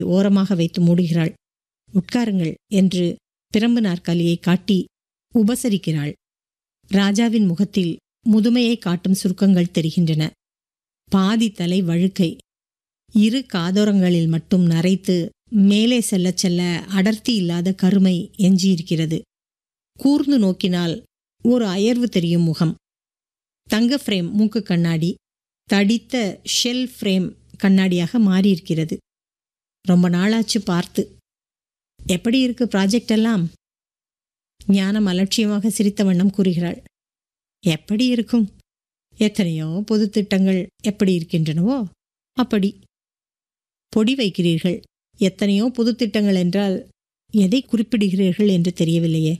ஓரமாக வைத்து மூடுகிறாள் உட்காருங்கள் என்று பிரம்பு நாற்காலியை காட்டி உபசரிக்கிறாள் ராஜாவின் முகத்தில் முதுமையை காட்டும் சுருக்கங்கள் தெரிகின்றன பாதி தலை வழுக்கை இரு காதோரங்களில் மட்டும் நரைத்து மேலே செல்லச் செல்ல அடர்த்தி இல்லாத கருமை எஞ்சியிருக்கிறது கூர்ந்து நோக்கினால் ஒரு அயர்வு தெரியும் முகம் தங்க ஃப்ரேம் மூக்கு கண்ணாடி தடித்த ஷெல் ஃப்ரேம் கண்ணாடியாக மாறியிருக்கிறது ரொம்ப நாளாச்சு பார்த்து எப்படி இருக்கு ப்ராஜெக்ட் எல்லாம் ஞானம் அலட்சியமாக சிரித்த வண்ணம் கூறுகிறாள் எப்படி இருக்கும் எத்தனையோ பொது திட்டங்கள் எப்படி இருக்கின்றனவோ அப்படி பொடி வைக்கிறீர்கள் எத்தனையோ பொது திட்டங்கள் என்றால் எதை குறிப்பிடுகிறீர்கள் என்று தெரியவில்லையே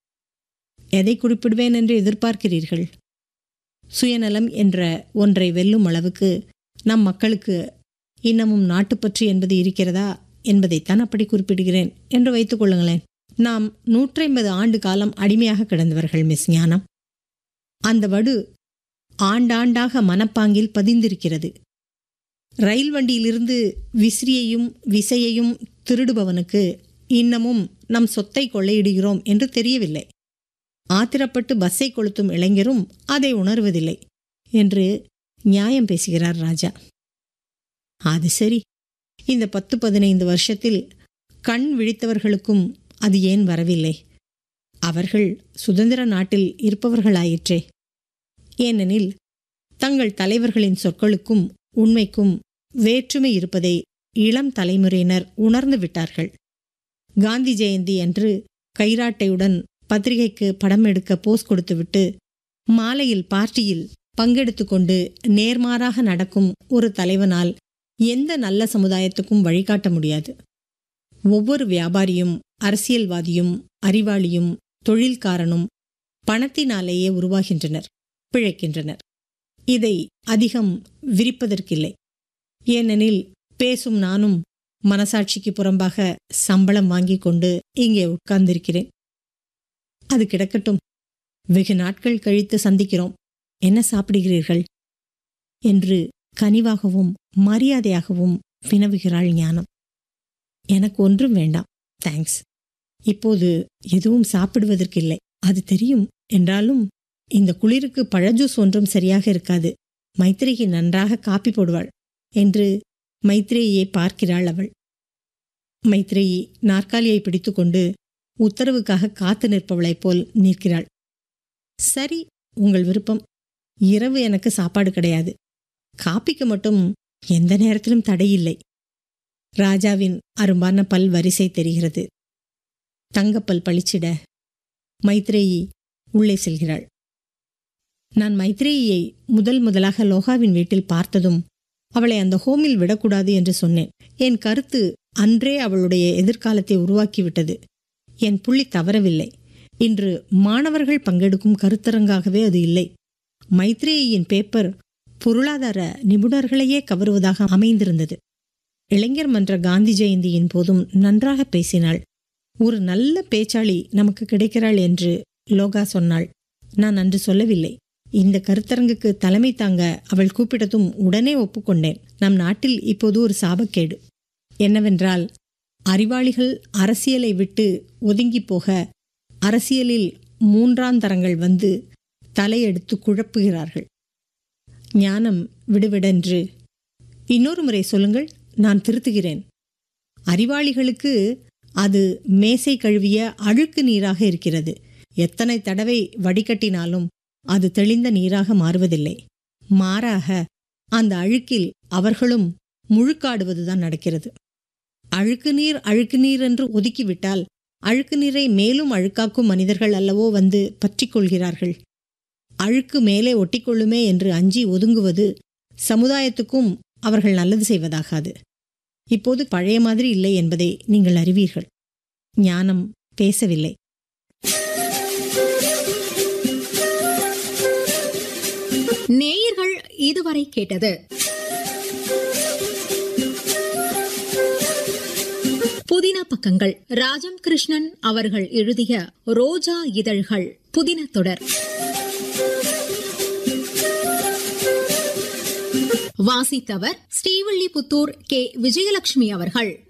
எதை குறிப்பிடுவேன் என்று எதிர்பார்க்கிறீர்கள் சுயநலம் என்ற ஒன்றை வெல்லும் அளவுக்கு நம் மக்களுக்கு இன்னமும் நாட்டுப்பற்று என்பது இருக்கிறதா என்பதைத்தான் அப்படி குறிப்பிடுகிறேன் என்று வைத்துக் கொள்ளுங்களேன் நாம் நூற்றைம்பது ஆண்டு காலம் அடிமையாக கிடந்தவர்கள் மிஸ் ஞானம் அந்த வடு ஆண்டாண்டாக மனப்பாங்கில் பதிந்திருக்கிறது ரயில் வண்டியிலிருந்து விசிறியையும் விசையையும் திருடுபவனுக்கு இன்னமும் நம் சொத்தை கொள்ளையிடுகிறோம் என்று தெரியவில்லை ஆத்திரப்பட்டு பஸ்ஸை கொளுத்தும் இளைஞரும் அதை உணர்வதில்லை என்று நியாயம் பேசுகிறார் ராஜா அது சரி இந்த பத்து பதினைந்து வருஷத்தில் கண் விழித்தவர்களுக்கும் அது ஏன் வரவில்லை அவர்கள் சுதந்திர நாட்டில் இருப்பவர்களாயிற்றே ஏனெனில் தங்கள் தலைவர்களின் சொற்களுக்கும் உண்மைக்கும் வேற்றுமை இருப்பதை இளம் தலைமுறையினர் உணர்ந்து விட்டார்கள் காந்தி ஜெயந்தி அன்று கைராட்டையுடன் பத்திரிகைக்கு படம் எடுக்க போஸ் கொடுத்துவிட்டு மாலையில் பார்ட்டியில் பங்கெடுத்து கொண்டு நேர்மாறாக நடக்கும் ஒரு தலைவனால் எந்த நல்ல சமுதாயத்துக்கும் வழிகாட்ட முடியாது ஒவ்வொரு வியாபாரியும் அரசியல்வாதியும் அறிவாளியும் தொழில்காரனும் பணத்தினாலேயே உருவாகின்றனர் பிழைக்கின்றனர் இதை அதிகம் விரிப்பதற்கில்லை ஏனெனில் பேசும் நானும் மனசாட்சிக்கு புறம்பாக சம்பளம் வாங்கிக் கொண்டு இங்கே உட்கார்ந்திருக்கிறேன் அது கிடக்கட்டும் வெகு நாட்கள் கழித்து சந்திக்கிறோம் என்ன சாப்பிடுகிறீர்கள் என்று கனிவாகவும் மரியாதையாகவும் வினவுகிறாள் ஞானம் எனக்கு ஒன்றும் வேண்டாம் தேங்க்ஸ் இப்போது எதுவும் சாப்பிடுவதற்கில்லை அது தெரியும் என்றாலும் இந்த குளிருக்கு பழஜூஸ் ஒன்றும் சரியாக இருக்காது மைத்ரேயி நன்றாக காப்பி போடுவாள் என்று மைத்ரேயை பார்க்கிறாள் அவள் மைத்ரேயி நாற்காலியை பிடித்துக்கொண்டு உத்தரவுக்காக காத்து நிற்பவளைப் போல் நிற்கிறாள் சரி உங்கள் விருப்பம் இரவு எனக்கு சாப்பாடு கிடையாது காப்பிக்கு மட்டும் எந்த நேரத்திலும் தடையில்லை ராஜாவின் அரும்பான பல் வரிசை தெரிகிறது தங்கப்பல் பளிச்சிட மைத்ரேயி உள்ளே செல்கிறாள் நான் மைத்ரேயியை முதல் முதலாக லோகாவின் வீட்டில் பார்த்ததும் அவளை அந்த ஹோமில் விடக்கூடாது என்று சொன்னேன் என் கருத்து அன்றே அவளுடைய எதிர்காலத்தை உருவாக்கிவிட்டது என் புள்ளி தவறவில்லை இன்று மாணவர்கள் பங்கெடுக்கும் கருத்தரங்காகவே அது இல்லை மைத்ரேயின் பேப்பர் பொருளாதார நிபுணர்களையே கவருவதாக அமைந்திருந்தது இளைஞர் மன்ற காந்தி ஜெயந்தியின் போதும் நன்றாக பேசினாள் ஒரு நல்ல பேச்சாளி நமக்கு கிடைக்கிறாள் என்று லோகா சொன்னாள் நான் அன்று சொல்லவில்லை இந்த கருத்தரங்குக்கு தலைமை தாங்க அவள் கூப்பிட்டதும் உடனே ஒப்புக்கொண்டேன் நம் நாட்டில் இப்போது ஒரு சாபக்கேடு என்னவென்றால் அறிவாளிகள் அரசியலை விட்டு ஒதுங்கி போக அரசியலில் மூன்றாந்தரங்கள் வந்து தலையெடுத்து குழப்புகிறார்கள் ஞானம் விடுவிடென்று இன்னொரு முறை சொல்லுங்கள் நான் திருத்துகிறேன் அறிவாளிகளுக்கு அது மேசை கழுவிய அழுக்கு நீராக இருக்கிறது எத்தனை தடவை வடிகட்டினாலும் அது தெளிந்த நீராக மாறுவதில்லை மாறாக அந்த அழுக்கில் அவர்களும் முழுக்காடுவதுதான் நடக்கிறது அழுக்கு நீர் அழுக்கு நீர் என்று ஒதுக்கிவிட்டால் அழுக்கு நீரை மேலும் அழுக்காக்கும் மனிதர்கள் அல்லவோ வந்து பற்றிக் கொள்கிறார்கள் அழுக்கு மேலே ஒட்டிக்கொள்ளுமே என்று அஞ்சி ஒதுங்குவது சமுதாயத்துக்கும் அவர்கள் நல்லது செய்வதாகாது இப்போது பழைய மாதிரி இல்லை என்பதை நீங்கள் அறிவீர்கள் ஞானம் பேசவில்லை நேயர்கள் இதுவரை கேட்டது புதின பக்கங்கள் ராஜம் கிருஷ்ணன் அவர்கள் எழுதிய ரோஜா இதழ்கள் புதின தொடர் வாசித்தவர் ஸ்ரீவில்லிபுத்தூர் கே விஜயலட்சுமி அவர்கள்